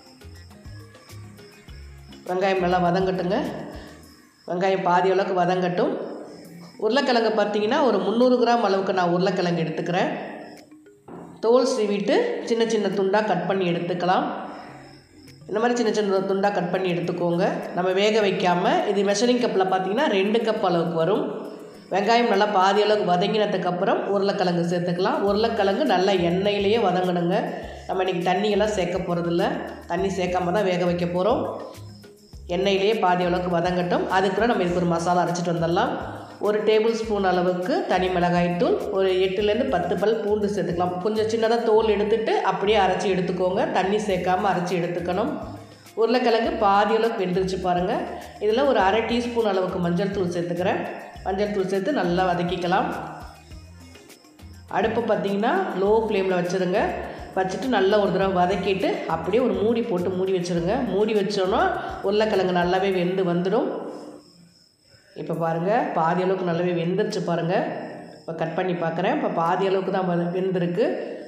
வெங்காயம் நல்லா வதங்கட்டுங்க வெங்காயம் பாதி அளவுக்கு வதங்கட்டும் உருளைக்கிழங்கு பார்த்தீங்கன்னா ஒரு முந்நூறு கிராம் அளவுக்கு நான் உருளைக்கிழங்கு எடுத்துக்கிறேன் தோல் சீவிட்டு சின்ன சின்ன துண்டாக கட் பண்ணி எடுத்துக்கலாம் இந்த மாதிரி சின்ன சின்ன துண்டாக கட் பண்ணி எடுத்துக்கோங்க நம்ம வேக வைக்காமல் இது மெஷரிங் கப்பில் பார்த்தீங்கன்னா ரெண்டு கப் அளவுக்கு வரும் வெங்காயம் நல்லா பாதி அளவுக்கு வதங்கினதுக்கு அப்புறம் உருளைக்கிழங்கு சேர்த்துக்கலாம் உருளைக்கிழங்கு நல்லா எண்ணெயிலேயே வதங்கணுங்க நம்ம இன்றைக்கி தண்ணியெல்லாம் சேர்க்க போகிறதில்ல தண்ணி சேர்க்காம தான் வேக வைக்க போகிறோம் எண்ணெயிலேயே பாதி அளவுக்கு வதங்கட்டும் அதுக்குள்ள நம்ம இதுக்கு ஒரு மசாலா அரைச்சிட்டு வந்துடலாம் ஒரு டேபிள் ஸ்பூன் அளவுக்கு தனி மிளகாய்த்தூள் ஒரு எட்டுலேருந்து பத்து பல் பூண்டு சேர்த்துக்கலாம் கொஞ்சம் சின்னதாக தோல் எடுத்துட்டு அப்படியே அரைச்சி எடுத்துக்கோங்க தண்ணி சேர்க்காம அரைச்சி எடுத்துக்கணும் உருளைக்கிழங்கு பாதி அளவுக்கு வெந்துருச்சு பாருங்கள் இதில் ஒரு அரை டீஸ்பூன் அளவுக்கு மஞ்சள் தூள் சேர்த்துக்கிறேன் மஞ்சள் தூள் சேர்த்து நல்லா வதக்கிக்கலாம் அடுப்பு பார்த்தீங்கன்னா லோ ஃப்ளேமில் வச்சுருங்க வச்சுட்டு நல்லா ஒரு தடவை வதக்கிட்டு அப்படியே ஒரு மூடி போட்டு மூடி வச்சுருங்க மூடி வச்சோன்னா உருளைக்கிழங்கு நல்லாவே வெந்து வந்துடும் இப்போ பாருங்கள் பாதி அளவுக்கு நல்லாவே வெந்துருச்சு பாருங்கள் இப்போ கட் பண்ணி பார்க்குறேன் இப்போ பாதி அளவுக்கு தான் வத- வெந்திருக்கு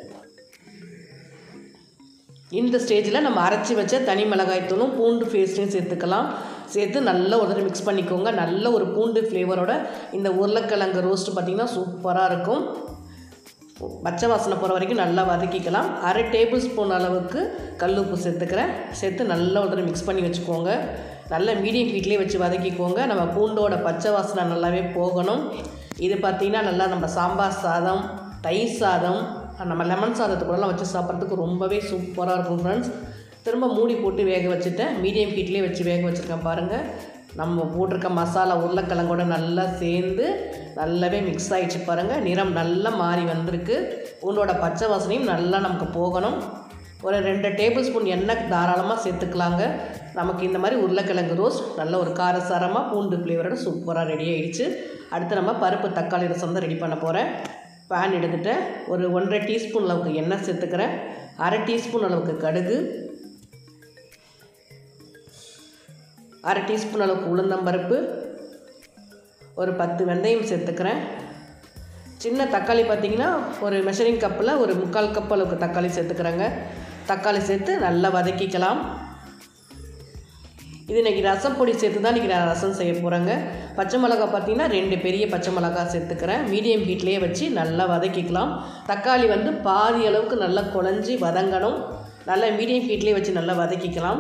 இந்த ஸ்டேஜில் நம்ம அரைச்சி வச்ச தனி மிளகாய் தூளும் பூண்டு பேஸ்ட்டையும் சேர்த்துக்கலாம் சேர்த்து நல்லா ஒரு தடவை மிக்ஸ் பண்ணிக்கோங்க நல்ல ஒரு பூண்டு ஃப்ளேவரோட இந்த உருளைக்கிழங்கு ரோஸ்ட் பார்த்திங்கன்னா சூப்பராக இருக்கும் பச்சை வாசனை போகிற வரைக்கும் நல்லா வதக்கிக்கலாம் அரை டேபிள் ஸ்பூன் அளவுக்கு கல் உப்பு சேர்த்துக்கிறேன் சேர்த்து நல்லா ஒரு தடவை மிக்ஸ் பண்ணி வச்சுக்கோங்க நல்ல மீடியம் ஹீட்லேயே வச்சு வதக்கிக்கோங்க நம்ம பூண்டோட பச்சை வாசனை நல்லாவே போகணும் இது பார்த்திங்கன்னா நல்லா நம்ம சாம்பார் சாதம் தயிர் சாதம் நம்ம லெமன் சாதத்து கூடலாம் வச்சு சாப்பிட்றதுக்கு ரொம்பவே சூப்பராக இருக்கும் ஃப்ரெண்ட்ஸ் திரும்ப மூடி போட்டு வேக வச்சுட்டேன் மீடியம் ஹீட்லேயே வச்சு வேக வச்சுருக்கேன் பாருங்கள் நம்ம போட்டிருக்க மசாலா உருளைக்கிழங்கோட நல்லா சேர்ந்து நல்லாவே மிக்ஸ் ஆகிடுச்சு பாருங்கள் நிறம் நல்லா மாறி வந்திருக்கு பூண்டோட பச்சை வாசனையும் நல்லா நமக்கு போகணும் ஒரு ரெண்டு டேபிள் ஸ்பூன் எண்ணெய் தாராளமாக சேர்த்துக்கலாங்க நமக்கு இந்த மாதிரி உருளைக்கிழங்கு ரோஸ்ட் நல்ல ஒரு காரசாரமாக பூண்டு ஃப்ளேவரோட சூப்பராக ரெடி ஆயிடுச்சு அடுத்து நம்ம பருப்பு தக்காளி ரசம் தான் ரெடி பண்ண போகிறேன் பேன் எடுத்துட்டேன் ஒரு ஒன்றரை டீஸ்பூன் அளவுக்கு எண்ணெய் சேர்த்துக்கிறேன் அரை டீஸ்பூன் அளவுக்கு கடுகு அரை டீஸ்பூன் அளவுக்கு உளுந்தம்பருப்பு ஒரு பத்து வெந்தயம் சேர்த்துக்கிறேன் சின்ன தக்காளி பார்த்தீங்கன்னா ஒரு மெஷரிங் கப்பில் ஒரு முக்கால் கப் அளவுக்கு தக்காளி சேர்த்துக்கிறேங்க தக்காளி சேர்த்து நல்லா வதக்கிக்கலாம் இது இன்றைக்கி ரசப்பொடி சேர்த்து தான் இன்றைக்கி நான் ரசம் செய்ய போகிறேங்க பச்சை மிளகா பார்த்தீங்கன்னா ரெண்டு பெரிய பச்சை மிளகா சேர்த்துக்கிறேன் மீடியம் ஹீட்லேயே வச்சு நல்லா வதக்கிக்கலாம் தக்காளி வந்து பாதி அளவுக்கு நல்லா குழஞ்சி வதங்கணும் நல்லா மீடியம் ஹீட்லேயே வச்சு நல்லா வதக்கிக்கலாம்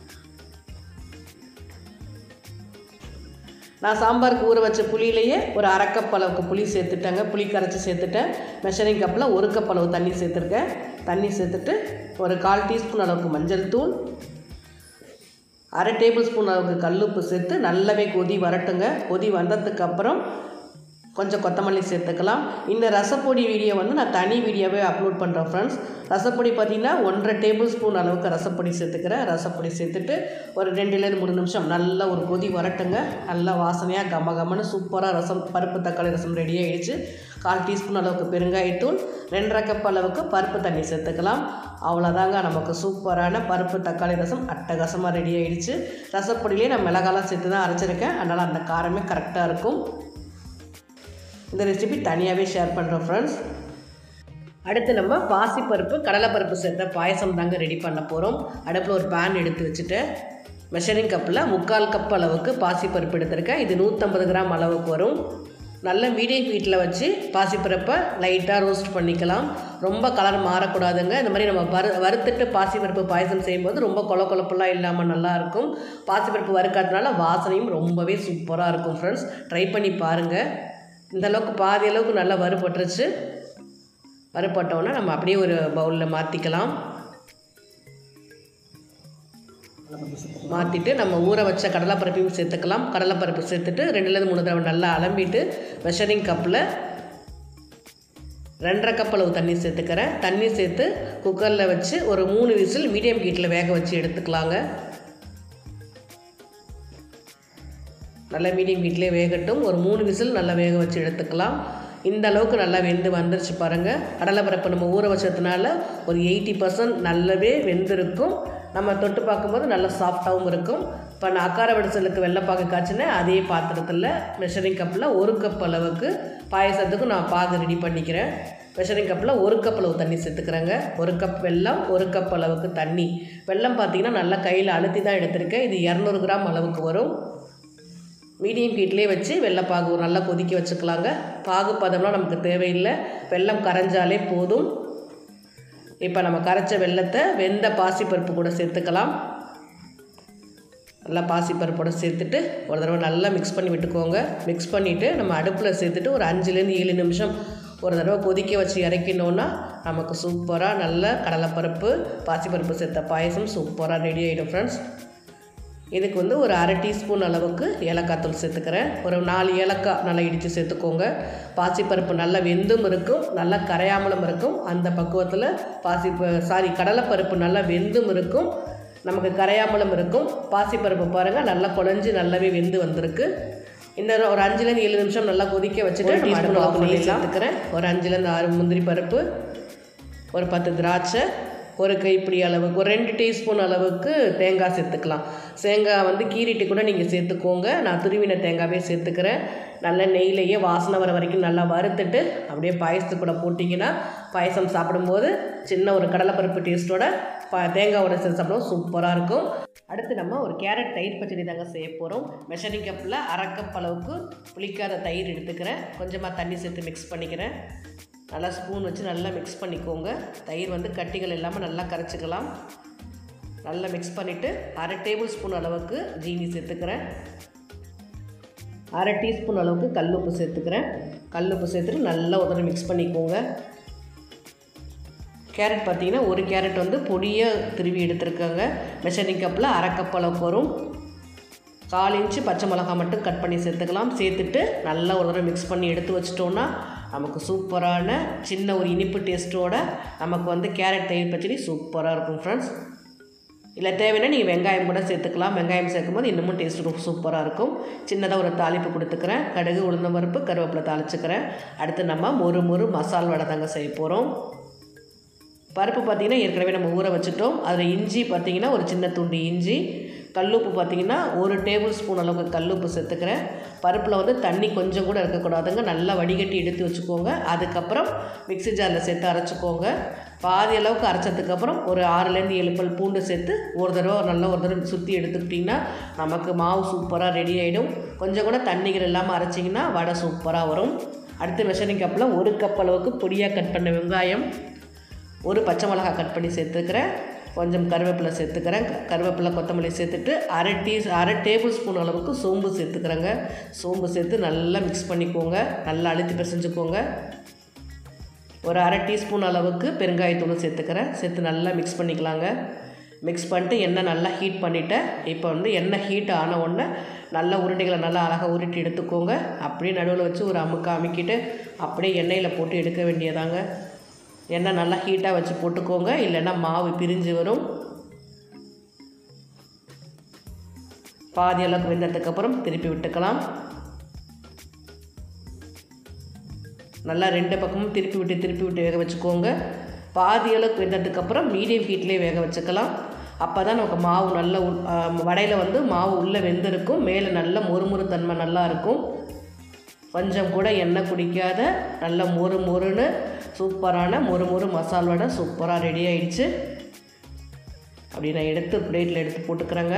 நான் சாம்பாருக்கு ஊற வச்ச புளியிலேயே ஒரு அரை கப் அளவுக்கு புளி சேர்த்துட்டேங்க புளி கரைச்சி சேர்த்துட்டேன் மெஷரிங் கப்பில் ஒரு கப் அளவு தண்ணி சேர்த்துருக்கேன் தண்ணி சேர்த்துட்டு ஒரு கால் டீஸ்பூன் அளவுக்கு மஞ்சள் தூள் அரை டேபிள் ஸ்பூன் அளவுக்கு கல்லுப்பு சேர்த்து நல்லாவே கொதி வரட்டுங்க கொதி வந்ததுக்கு அப்புறம் கொஞ்சம் கொத்தமல்லி சேர்த்துக்கலாம் இந்த ரசப்பொடி வீடியோ வந்து நான் தனி வீடியோவே அப்லோட் பண்ணுறேன் ஃப்ரெண்ட்ஸ் ரசப்பொடி பார்த்திங்கன்னா ஒன்றரை டேபிள் ஸ்பூன் அளவுக்கு ரசப்பொடி சேர்த்துக்கிறேன் ரசப்பொடி சேர்த்துட்டு ஒரு ரெண்டுலேருந்து மூணு நிமிஷம் நல்லா ஒரு கொதி வரட்டுங்க நல்லா வாசனையாக கம கமன்னு சூப்பராக ரசம் பருப்பு தக்காளி ரசம் ரெடி ஆகிடுச்சு கால் டீஸ்பூன் அளவுக்கு பெருங்காயத்தூள் ரெண்டரை கப் அளவுக்கு பருப்பு தண்ணி சேர்த்துக்கலாம் அவ்வளோதாங்க நமக்கு சூப்பரான பருப்பு தக்காளி ரசம் அட்டகாசமாக ரெடி ஆகிடுச்சு ரசப்பொடியிலே நான் மிளகாலாம் சேர்த்து தான் அரைச்சிருக்கேன் அதனால் அந்த காரமே கரெக்டாக இருக்கும் இந்த ரெசிபி தனியாகவே ஷேர் பண்ணுறோம் ஃப்ரெண்ட்ஸ் அடுத்து நம்ம பாசிப்பருப்பு கடலைப்பருப்பு சேர்த்த பாயசம் தாங்க ரெடி பண்ண போகிறோம் அடுப்பில் ஒரு பேன் எடுத்து வச்சுட்டு மெஷரிங் கப்பில் முக்கால் கப் அளவுக்கு பாசிப்பருப்பு எடுத்திருக்கேன் இது நூற்றம்பது கிராம் அளவுக்கு வரும் நல்ல மீடியம் ஹீட்டில் வச்சு பாசிப்பருப்பை லைட்டாக ரோஸ்ட் பண்ணிக்கலாம் ரொம்ப கலர் மாறக்கூடாதுங்க இந்த மாதிரி நம்ம வறு வறுத்துட்டு பாசிப்பருப்பு பாயசம் செய்யும்போது ரொம்ப கொல கொலப்பெல்லாம் இல்லாமல் நல்லாயிருக்கும் பாசிப்பருப்பு வறுக்காதனால வாசனையும் ரொம்பவே சூப்பராக இருக்கும் ஃப்ரெண்ட்ஸ் ட்ரை பண்ணி பாருங்கள் இந்த அளவுக்கு பாதி அளவுக்கு நல்லா வறுபட்டுருச்சு வறுபட்டோன்னா நம்ம அப்படியே ஒரு பவுலில் மாற்றிக்கலாம் மாற்றிட்டு நம்ம ஊற வச்ச கடலைப்பருப்பையும் சேர்த்துக்கலாம் கடலைப்பருப்பு சேர்த்துட்டு ரெண்டுலேருந்து மூணு தடவை நல்லா அலம்பிட்டு மெஷரிங் கப்பில் ரெண்டரை கப் அளவு தண்ணி சேர்த்துக்கிறேன் தண்ணி சேர்த்து குக்கரில் வச்சு ஒரு மூணு விசில் மீடியம் ஹீட்டில் வேக வச்சு எடுத்துக்கலாங்க நல்லா மீடியம் ஹீட்லேயே வேகட்டும் ஒரு மூணு விசில் நல்லா வேக வச்சு எடுத்துக்கலாம் இந்த அளவுக்கு நல்லா வெந்து வந்துருச்சு பாருங்கள் கடலைப்பருப்பு நம்ம ஊற வச்சதுனால ஒரு எயிட்டி பர்சன்ட் நல்லாவே வெந்திருக்கும் நம்ம தொட்டு பார்க்கும்போது நல்லா சாஃப்டாகவும் இருக்கும் இப்போ நான் அக்கார வடிசலுக்கு வெள்ளைப்பாகு காய்ச்சினேன் அதே பாத்திரத்தில் மெஷரிங் கப்பில் ஒரு கப் அளவுக்கு பாயசத்துக்கு நான் பாகு ரெடி பண்ணிக்கிறேன் மெஷரிங் கப்பில் ஒரு கப் அளவு தண்ணி சேர்த்துக்கிறேங்க ஒரு கப் வெல்லம் ஒரு கப் அளவுக்கு தண்ணி வெல்லம் பார்த்திங்கன்னா நல்லா கையில் அழுத்தி தான் எடுத்திருக்கேன் இது இரநூறு கிராம் அளவுக்கு வரும் மீடியம் ஹீட்லேயே வச்சு வெள்ளைப்பாகு நல்லா கொதிக்க வச்சுக்கலாங்க பாகு பதம்லாம் நமக்கு தேவையில்லை வெல்லம் கரைஞ்சாலே போதும் இப்போ நம்ம கரைச்ச வெள்ளத்தை வெந்த பாசிப்பருப்பு கூட சேர்த்துக்கலாம் நல்லா பாசிப்பருப்போட சேர்த்துட்டு ஒரு தடவை நல்லா மிக்ஸ் பண்ணி விட்டுக்கோங்க மிக்ஸ் பண்ணிவிட்டு நம்ம அடுப்பில் சேர்த்துட்டு ஒரு அஞ்சுலேருந்து ஏழு நிமிஷம் ஒரு தடவை கொதிக்க வச்சு இறக்கினோன்னா நமக்கு சூப்பராக நல்ல கடலைப்பருப்பு பாசிப்பருப்பு சேர்த்த பாயசம் சூப்பராக ரெடி ஆகிடும் ஃப்ரெண்ட்ஸ் இதுக்கு வந்து ஒரு அரை டீஸ்பூன் அளவுக்கு ஏலக்காய் தூள் சேர்த்துக்கிறேன் ஒரு நாலு ஏலக்காய் நல்லா இடித்து சேர்த்துக்கோங்க பாசிப்பருப்பு நல்லா வெந்தும் இருக்கும் நல்லா கரையாமலும் இருக்கும் அந்த பக்குவத்தில் பாசி சாரி கடலைப்பருப்பு நல்லா வெந்தும் இருக்கும் நமக்கு கரையாமலும் இருக்கும் பாசிப்பருப்பு பாருங்கள் நல்லா குழஞ்சி நல்லாவே வெந்து வந்திருக்கு இந்த ஒரு அஞ்சுலேருந்து ஏழு நிமிஷம் நல்லா கொதிக்க வச்சுட்டு டீஸ்பூன் அளவுக்கு நெய் சேர்த்துக்கிறேன் ஒரு அஞ்சுலேருந்து ஆறு முந்திரி பருப்பு ஒரு பத்து திராட்சை ஒரு கைப்பிடி அளவுக்கு ஒரு ரெண்டு டீஸ்பூன் அளவுக்கு தேங்காய் சேர்த்துக்கலாம் தேங்காய் வந்து கீரிட்டு கூட நீங்கள் சேர்த்துக்கோங்க நான் துருவின தேங்காவே சேர்த்துக்கிறேன் நல்ல நெய்லையே வாசனை வர வரைக்கும் நல்லா வறுத்துட்டு அப்படியே பாயசத்து கூட போட்டிங்கன்னா பாயசம் சாப்பிடும்போது சின்ன ஒரு கடலைப்பருப்பு டேஸ்ட்டோட பா தேங்காயோட சேர்த்து சாப்பிடுவோம் சூப்பராக இருக்கும் அடுத்து நம்ம ஒரு கேரட் தயிர் பச்சடி தாங்க செய்ய போகிறோம் மெஷரிங் கப்பில் அரை கப் அளவுக்கு புளிக்காத தயிர் எடுத்துக்கிறேன் கொஞ்சமாக தண்ணி சேர்த்து மிக்ஸ் பண்ணிக்கிறேன் நல்லா ஸ்பூன் வச்சு நல்லா மிக்ஸ் பண்ணிக்கோங்க தயிர் வந்து கட்டிகள் இல்லாமல் நல்லா கரைச்சிக்கலாம் நல்லா மிக்ஸ் பண்ணிவிட்டு அரை டேபிள் ஸ்பூன் அளவுக்கு ஜீனி சேர்த்துக்கிறேன் அரை டீஸ்பூன் அளவுக்கு கல்லுப்பு சேர்த்துக்கிறேன் கல்லுப்பு சேர்த்துட்டு நல்லா உதவி மிக்ஸ் பண்ணிக்கோங்க கேரட் பார்த்தீங்கன்னா ஒரு கேரட் வந்து பொடியாக திருவி எடுத்துருக்காங்க மெஷரிங் கப்பில் அரை கப் அளவுக்கு வரும் கால் இன்ச்சு பச்சை மிளகாய் மட்டும் கட் பண்ணி சேர்த்துக்கலாம் சேர்த்துட்டு நல்லா ஒரு தடவை மிக்ஸ் பண்ணி எடுத்து வச்சிட்டோன்னா நமக்கு சூப்பரான சின்ன ஒரு இனிப்பு டேஸ்ட்டோட நமக்கு வந்து கேரட் தயிர் பச்சடி சூப்பராக இருக்கும் ஃப்ரெண்ட்ஸ் இல்லை தேவைன்னா நீங்கள் வெங்காயம் கூட சேர்த்துக்கலாம் வெங்காயம் சேர்க்கும்போது இன்னமும் டேஸ்ட் ரொம்ப சூப்பராக இருக்கும் சின்னதாக ஒரு தாளிப்பு கொடுத்துக்கிறேன் கடுகு உளுந்தம் பருப்பு கருவேப்பிலை தாளிச்சுக்கிறேன் அடுத்து நம்ம மொறு மொறு மசால் வடை தாங்க செய்ய போகிறோம் பருப்பு பார்த்திங்கன்னா ஏற்கனவே நம்ம ஊற வச்சுட்டோம் அதில் இஞ்சி பார்த்திங்கன்னா ஒரு சின்ன துண்டு இஞ்சி கல்லுப்பு பார்த்திங்கன்னா ஒரு டேபிள் ஸ்பூன் அளவுக்கு கல்லுப்பு சேர்த்துக்கிறேன் பருப்பில் வந்து தண்ணி கொஞ்சம் கூட இருக்கக்கூடாதுங்க நல்லா வடிகட்டி எடுத்து வச்சுக்கோங்க அதுக்கப்புறம் மிக்ஸி ஜாரில் சேர்த்து அரைச்சிக்கோங்க பாதி அளவுக்கு அரைச்சதுக்கப்புறம் ஒரு ஆறுலேருந்து ஏழு பல் பூண்டு சேர்த்து ஒரு தடவை நல்லா ஒரு தடவை சுற்றி எடுத்துக்கிட்டிங்கன்னா நமக்கு மாவு சூப்பராக ரெடி ஆகிடும் கொஞ்சம் கூட தண்ணிகள் இல்லாமல் அரைச்சிங்கன்னா வடை சூப்பராக வரும் அடுத்து மெஷரிங் கப்பில் ஒரு கப் அளவுக்கு பொடியாக கட் பண்ண வெங்காயம் ஒரு பச்சை மிளகாய் கட் பண்ணி சேர்த்துக்கிறேன் கொஞ்சம் கருவேப்பிலை சேர்த்துக்கிறேன் க- கருவேப்பிலை கொத்தமல்லி சேர்த்துட்டு அரை டீ அரை டேபிள் ஸ்பூன் அளவுக்கு சோம்பு சேர்த்துக்கிறேங்க சோம்பு சேர்த்து நல்லா மிக்ஸ் பண்ணிக்கோங்க நல்லா அழுத்தி பிசைஞ்சுக்கோங்க ஒரு அரை டீஸ்பூன் அளவுக்கு பெருங்காயத்தூள் சேர்த்துக்கிறேன் சேர்த்து நல்லா மிக்ஸ் பண்ணிக்கலாங்க மிக்ஸ் பண்ணிட்டு எண்ணெய் நல்லா ஹீட் பண்ணிவிட்டேன் இப்போ வந்து எண்ணெய் ஹீட் ஆன உடனே நல்லா உருண்டைகளை நல்லா அழகாக உருட்டி எடுத்துக்கோங்க அப்படியே நடுவில் வச்சு ஒரு அமுக்க அமுக்கிட்டு அப்படியே எண்ணெயில் போட்டு எடுக்க வேண்டியதாங்க எண்ணெய் நல்லா ஹீட்டாக வச்சு போட்டுக்கோங்க இல்லைன்னா மாவு பிரிஞ்சு வரும் பாதி அளவுக்கு வெந்ததுக்கப்புறம் திருப்பி விட்டுக்கலாம் நல்லா ரெண்டு பக்கமும் திருப்பி விட்டு திருப்பி விட்டு வேக வச்சுக்கோங்க பாதி அளவுக்கு வெந்ததுக்கப்புறம் மீடியம் ஹீட்லேயே வேக வச்சுக்கலாம் அப்போ தான் நமக்கு மாவு நல்ல வடையில் வந்து மாவு உள்ளே வெந்திருக்கும் மேலே நல்ல மொறுமொறு தன்மை நல்லா இருக்கும் கொஞ்சம் கூட எண்ணெய் குடிக்காத நல்ல மொறு மொறுன்னு சூப்பரான மொறு மொறு மசால் வடை சூப்பராக ரெடி ஆயிடுச்சு அப்படி நான் எடுத்து பிளேட்டில் எடுத்து போட்டுக்கிறேங்க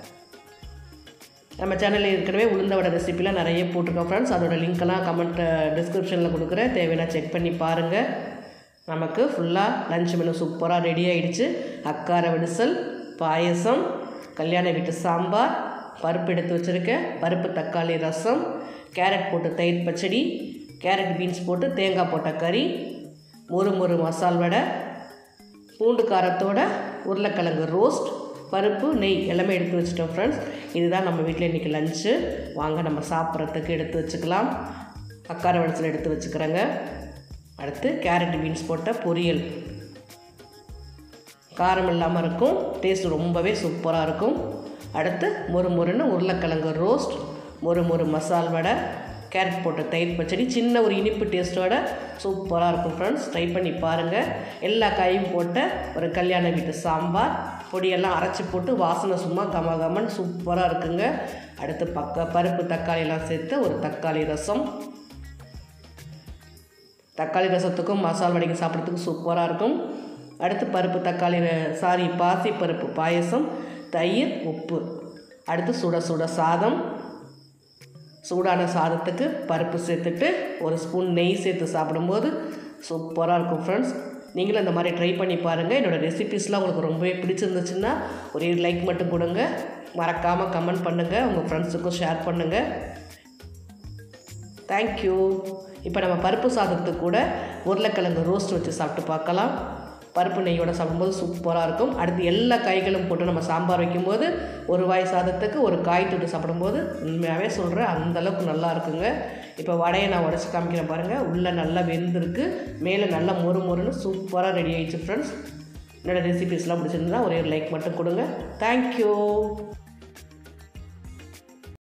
நம்ம சேனலில் ஏற்கனவே உளுந்த வடை ரெசிபிலாம் நிறைய போட்டிருக்கோம் ஃப்ரெண்ட்ஸ் அதோட லிங்க்கெல்லாம் கமெண்ட் டிஸ்கிரிப்ஷனில் கொடுக்குறேன் தேவைன்னா செக் பண்ணி பாருங்கள் நமக்கு ஃபுல்லாக லஞ்ச் மெனு சூப்பராக ரெடி ஆயிடுச்சு அக்கார விடிசல் பாயசம் கல்யாண வீட்டு சாம்பார் பருப்பு எடுத்து வச்சுருக்கேன் பருப்பு தக்காளி ரசம் கேரட் போட்டு தயிர் பச்சடி கேரட் பீன்ஸ் போட்டு தேங்காய் போட்ட கறி மொறு மொறு மசால் வடை பூண்டு காரத்தோட உருளைக்கிழங்கு ரோஸ்ட் பருப்பு நெய் எல்லாமே எடுத்து வச்சிட்டோம் ஃப்ரெண்ட்ஸ் இதுதான் நம்ம வீட்டில் இன்றைக்கி லஞ்சு வாங்க நம்ம சாப்பிட்றதுக்கு எடுத்து வச்சுக்கலாம் அக்கார வடத்தில் எடுத்து வச்சுக்கிறேங்க அடுத்து கேரட் பீன்ஸ் போட்ட பொரியல் காரம் இல்லாமல் இருக்கும் டேஸ்ட் ரொம்பவே சூப்பராக இருக்கும் அடுத்து மொறு மொறுன்னு உருளைக்கிழங்கு ரோஸ்ட் மொறு மொறு மசால் வடை கேரட் போட்ட தயிர் பச்சடி சின்ன ஒரு இனிப்பு டேஸ்ட்டோட சூப்பராக இருக்கும் ஃப்ரெண்ட்ஸ் ட்ரை பண்ணி பாருங்கள் எல்லா காயும் போட்ட ஒரு கல்யாண வீட்டு சாம்பார் பொடியெல்லாம் அரைச்சி போட்டு வாசனை சும்மா கம கமன் சூப்பராக இருக்குங்க அடுத்து பக்க பருப்பு தக்காளியெல்லாம் சேர்த்து ஒரு தக்காளி ரசம் தக்காளி ரசத்துக்கும் மசால் வடைக்கு சாப்பிட்றதுக்கு சூப்பராக இருக்கும் அடுத்து பருப்பு தக்காளி சாரி பாசி பருப்பு பாயசம் தயிர் உப்பு அடுத்து சுட சுட சாதம் சூடான சாதத்துக்கு பருப்பு சேர்த்துட்டு ஒரு ஸ்பூன் நெய் சேர்த்து சாப்பிடும்போது சூப்பராக இருக்கும் ஃப்ரெண்ட்ஸ் நீங்களும் இந்த மாதிரி ட்ரை பண்ணி பாருங்கள் என்னோடய ரெசிபீஸ்லாம் உங்களுக்கு ரொம்பவே பிடிச்சிருந்துச்சுன்னா ஒரே லைக் மட்டும் கொடுங்க மறக்காமல் கமெண்ட் பண்ணுங்கள் உங்கள் ஃப்ரெண்ட்ஸுக்கும் ஷேர் பண்ணுங்கள் தேங்க்யூ இப்போ நம்ம பருப்பு சாதத்துக்கு கூட உருளைக்கிழங்கு ரோஸ்ட் வச்சு சாப்பிட்டு பார்க்கலாம் பருப்பு நெய்யோட சாப்பிடும்போது சூப்பராக இருக்கும் அடுத்து எல்லா காய்களும் போட்டு நம்ம சாம்பார் வைக்கும்போது ஒரு வாய் சாதத்துக்கு ஒரு காய் தொட்டு சாப்பிடும்போது உண்மையாகவே சொல்கிறேன் அந்தளவுக்கு நல்லா இருக்குங்க இப்போ வடையை நான் உடச்சி காமிக்கிறேன் பாருங்கள் உள்ளே நல்லா வெந்திருக்கு மேலே நல்லா மொறு மொறுன்னு சூப்பராக ரெடி ஆயிடுச்சு ஃப்ரெண்ட்ஸ் என்னோடய ரெசிபீஸ்லாம் பிடிச்சிருந்தா ஒரே ஒரு லைக் மட்டும் கொடுங்க தேங்க்யூ